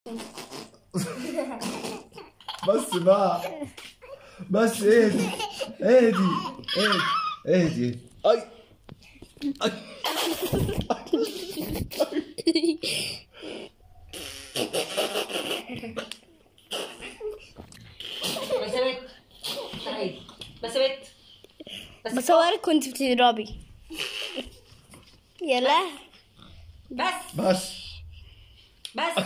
بس بقى بس اهدي اهدي اهدي اهدي اي اي بس يا بنت تعالي بس يا بنت بس بصورك وانت بتضربي يلا بس بس بس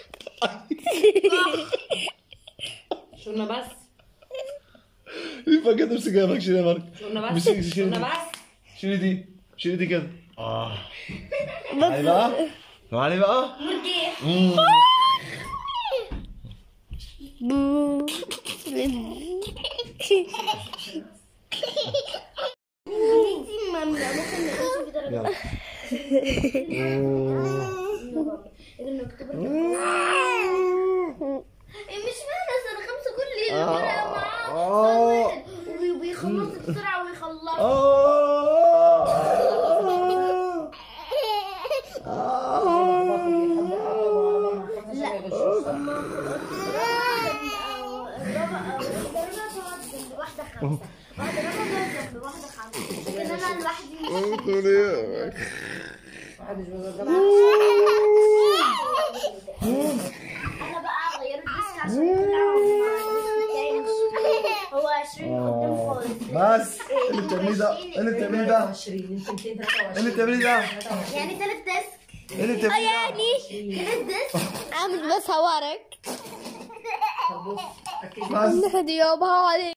شو قلنا بس ينفع كده امسك جنبك شيل يا مارك شو قلنا بس امسك شو شيل قلنا دي بس شيل دي شيل دي كده اه تعالي بقى تعالي بقى مم. بو يلا مش معنى سنة خمسة كل اللي آه. فرقة معاه آه. صار واحد وبيخلصوا بسرعة ويخلصوا آه. واحدة خمسة واحدة رابعة جنب واحدة خمسة لكن أنا لوحدي أنا بقى غيرت الديسك عشان يطلعوا هو 20 قدام خالص بس إيه اللي بتعمليه ده إيه اللي بتعمليه ده 20 انت 223 إيه اللي بتعمليه ده يعني تلات ديسك ايه اللي بتعمليه ده يعني تلات ديسك عامل بصورك طب بص ركزي بس نهدي يابا عليك